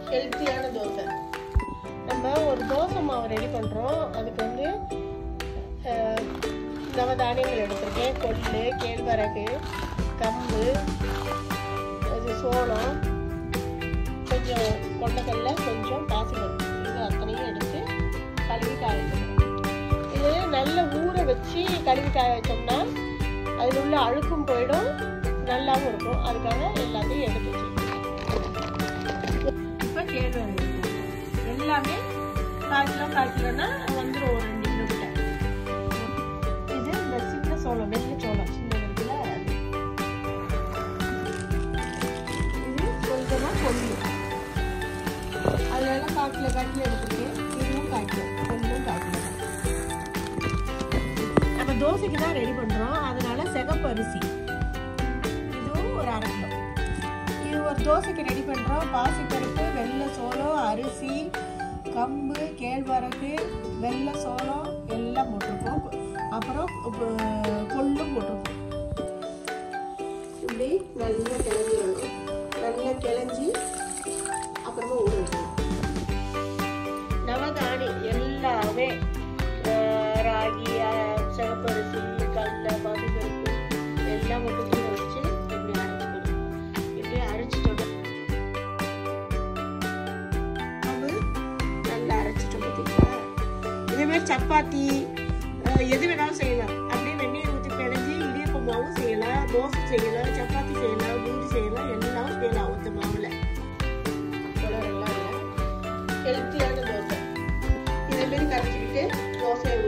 ஹெல்த்தியான தோசை நம்ம ஒரு தோசை மாவு ரெடி பண்ணுறோம் அதுக்கு வந்து அஹ், நவதானியங்கள் எடுத்திருக்கேன் கொள்ளு கேழ்வரகு கம்பு அது சோளம் கொஞ்சம் கொண்டக்கடலை கொஞ்சம் பாசிப்பருப்பு இது அத்தனையும் எடுத்து கழுவி காய வைக்கணும் இது நல்ல ஊற வச்சு கழுவி காய வச்சோம்னா அதில் உள்ள அழுக்கும் போயிடும் நல்லாவும் இருக்கும் அதுக்காக எல்லாத்தையும் எடுத்து வச்சுருக்கேன் இப்போ கேழ்வரகு எல்லாமே கால் கிலோ கால் கிலோனா வந்துடும் ஒரு ரெண்டு கிலோ கிட்ட இது இந்த சின்ன சோளம் வெள்ளை சோளம் சின்ன இருக்குல்ல அது. இது கொஞ்சமாக கொள்ளு அதனால கால் கிலோ கால் கிலோ எடுத்துருக்கேன் இதுவும் கால் கிலோ கொள்ளும் கால் கிலோ நம்ம தோசைக்கு தான் ரெடி பண்ணுறோம் அதனால சிகப்பு அரிசி இதுவும் ஒரு அரை கிலோ இது ஒரு தோசைக்கு ரெடி பண்ணுறோம் பாசிப்பருப்பு வெள்ளை சோளம் அரிசி கம்பு கேழ்வரகு வெள்ளை சோளம் எல்லாம் போட்டிருக்கோம் அப்புறம் உப்பு- கொள்ளும் போட்டிருக்கோம் இப்படி நல்லா கிளறி விடணும் நல்லா கிளஞ்சி அப்புறமா ஊற வைக்கணும் நவதானி எல்லாமே அஹ், ராகி அஹ், சிவப்பரிசி கடலை பாசிப்பருப்பு எல்லாம் மட்டும் ஊற வச்சு இப்படி அரைச்சிக்கணும் இப்படி அரைச்சிட்டோம் மாவு நல்லா அரைச்சிட்டோம் பார்த்தீங்களா இதே மாதிரி சப்பாத்தி அஹ், எது வேணாலும் செய்யலாம் அப்படியே வெந்நீர் ஊற்றி பிணைஞ்சி இடியப்ப மாவும் செய்யலாம் தோசை செய்யலாம் சப்பாத்தி செய்யலாம் பூரி செய்யலாம் எல்லாம் செய்யலாம் அந்த மாவில் குளரெல்லாம் இல்லை ஹெல்த்தியான தோசை இதே மாதிரி கரைச்சிக்கிட்டு தோசையை